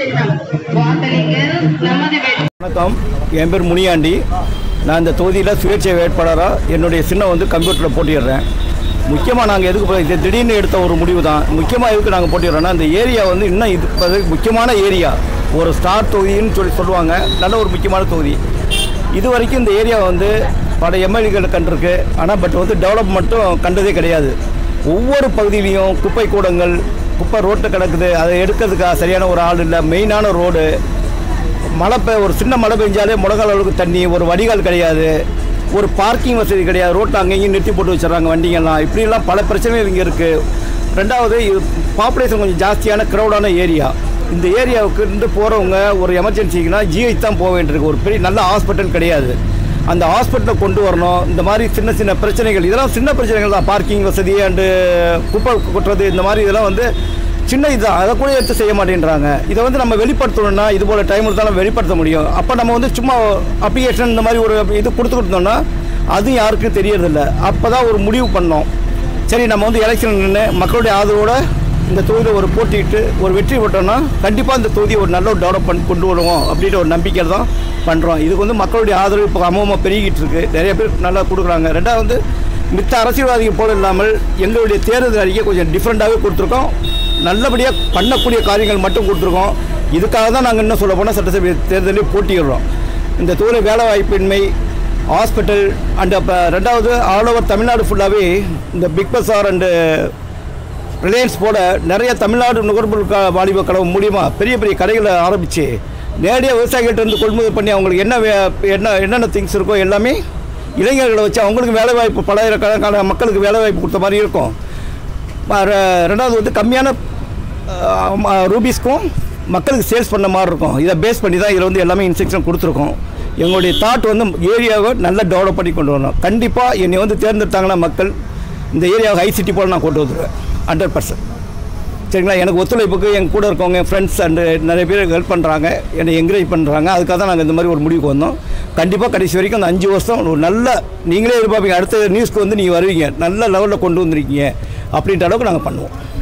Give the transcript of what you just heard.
சின்னம் வாக்களிக்க நமது வெற்றி வணக்கம் என் பேர் முனியாண்டி நான் இந்த தொகுதியில் சுயேட்சை வேட்பாளராக என்னுடைய சின்னம் வந்து கம்ப்யூட்டரில் போட்டிடுறேன் முக்கியமாக நாங்கள் எதுக்கு போ- இது திடீர்னு எடுத்த ஒரு முடிவு தான் முக்கியமாக எதுக்கு நாங்கள் போட்டிடுறோன்னா இந்த ஏரியா வந்து இன்னும் இது இப்ப முக்கியமான ஏரியா ஒரு ஸ்டார் தொகுதின்னு சொல்லி சொல்லுவாங்க நல்ல ஒரு முக்கியமான தொகுதி இது வரைக்கும் இந்த ஏரியா வந்து பல எம்எல்ஏக்கள் கண்டிருக்கு ஆனால் பட் வந்து டெவலப் மட்டும் கண்டதே கிடையாது ஒவ்வொரு பகுதியிலையும் குப்பை கூடங்கள் குப்பை ரோட்டில் கிடக்குது அதை எடுக்கிறதுக்காக சரியான ஒரு ஆள் இல்லை மெயினான ரோடு மழை பெ ஒரு சின்ன மழை பெஞ்சாலே முழங்கால் அளவுக்கு தண்ணி ஒரு வடிகால் கிடையாது ஒரு பார்க்கிங் வசதி கிடையாது ரோட்டில் அங்கேயும் நிறுத்தி போட்டு வச்சிடறாங்க வண்டிங்கெல்லாம் இப்படிலாம் பல பிரச்சனைகள் இங்கே இருக்குது ரெண்டாவது இது பாப்புலேஷன் கொஞ்சம் ஜாஸ்தியான க்ரௌடான ஏரியா இந்த ஏரியாவுக்கு இருந்து போகிறவங்க ஒரு எமர்ஜென்சிக்குனா ஜிஹெச் தான் போக வேண்டியிருக்கு ஒரு பெரிய நல்ல ஹாஸ்பிட்டல் கிடையாது அந்த ஹாஸ்பிட்டலை கொண்டு வரணும் இந்த மாதிரி சின்ன சின்ன பிரச்சனைகள் இதெல்லாம் சின்ன பிரச்சனைகள் தான் பார்க்கிங் வசதி அண்டு குப்பை கொட்டுறது இந்த மாதிரி இதெல்லாம் வந்து சின்ன இதுதான் அதை கூட எடுத்து செய்ய மாட்டேன்றாங்க இதை வந்து நம்ம வெளிப்படுத்தணும்னா இது போல் டைம் தான் நம்ம வெளிப்படுத்த முடியும் அப்போ நம்ம வந்து சும்மா அப்ளிகேஷன் இந்த மாதிரி ஒரு இது கொடுத்து கொடுத்தோம்னா அதுவும் யாருக்கும் தெரியறதில்ல அப்போ தான் ஒரு முடிவு பண்ணோம் சரி நம்ம வந்து எலெக்ஷன் நின்று மக்களுடைய ஆதரவோட இந்த தொகுதியில் ஒரு போட்டியிட்டு ஒரு வெற்றி பெற்றோம்னா கண்டிப்பாக இந்த தொகுதியை ஒரு நல்ல ஒரு டெவலப்மெண்ட் கொண்டு வருவோம் அப்படின்ற ஒரு நம்பிக்கையில் தான் பண்ணுறோம் இதுக்கு வந்து மக்களுடைய ஆதரவு இப்போ அமோகமாக பெருகிட்டு இருக்கு நிறைய பேர் நல்லா கொடுக்குறாங்க ரெண்டாவது வந்து மித்த அரசியல்வாதிகள் போல இல்லாமல் எங்களுடைய தேர்தல் அறிக்கை கொஞ்சம் டிஃப்ரெண்ட்டாகவே கொடுத்துருக்கோம் நல்லபடியாக பண்ணக்கூடிய காரியங்கள் மட்டும் கொடுத்துருக்கோம் இதுக்காக தான் நாங்கள் இன்னும் சொல்ல போனால் சட்டசபை தேர்தலில் போட்டியிடுறோம் இந்த தொகுதியில் வேலை வாய்ப்பின்மை ஹாஸ்பிட்டல் அண்ட் அப்போ ரெண்டாவது ஆல் ஓவர் தமிழ்நாடு ஃபுல்லாகவே இந்த பிக் பஸார் அண்டு ரிலையன்ஸ் போல நிறைய தமிழ்நாடு நுகர்பொருள் க வாணிப கழகம் மூலியமாக பெரிய பெரிய கடைகளை ஆரம்பித்து நேரடியாக விவசாயிகள்ட்ட இருந்து கொள்முதல் பண்ணி அவங்களுக்கு என்ன வே- என்ன என்னென்ன திங்ஸ் இருக்கோ எல்லாமே இளைஞர்களை வச்சு அவங்களுக்கு வேலைவாய்ப்பு பலாயிரக்கணக்கான மக்களுக்கு வேலைவாய்ப்பு கொடுத்த மாதிரி இருக்கும் ம- ரெ- ரெண்டாவது வந்து கம்மியான அஹ், ம- ரூபீஸ்க்கும் மக்களுக்கு சேல்ஸ் பண்ண மாதிரி இருக்கும் இதை பேஸ் பண்ணி தான் இதில் வந்து எல்லாமே இன்ஸ்ட்ரக்ஷன் கொடுத்துருக்கோம் எங்களுடைய தாட் வந்து ஏரியாவை நல்லா டெவலப் பண்ணி கொண்டு வரணும் கண்டிப்பாக என்னை வந்து தேர்ந்தெடுத்தாங்கன்னா மக்கள் இந்த ஏரியாவை ஹை சிட்டி போல் நான் கொண்டு வந்துடுவேன் ஹண்ட்ரட் பர்சன்ட் சரிங்களா எனக்கு ஒத்துழைப்புக்கு என் கூட இருக்கவங்க என் ஃப்ரெண்ட்ஸ் அண்டு நிறைய பேர் ஹெல்ப் பண்ணுறாங்க என்னை என்கரேஜ் பண்ணுறாங்க அதுக்காக தான் நாங்கள் இந்த மாதிரி ஒரு முடிவுக்கு வந்தோம் கண்டிப்பாக கடைசி வரைக்கும் அந்த அஞ்சு வருஷம் ஒரு நல்ல நீங்களே எதிர்பார்ப்பீங்க அடுத்த நியூஸ்க்கு வந்து நீங்கள் வருவீங்க நல்ல லெவலில் கொண்டு வந்திருக்கீங்க அப்படின்ற அளவுக்கு நாங்கள் பண்ணுவோம்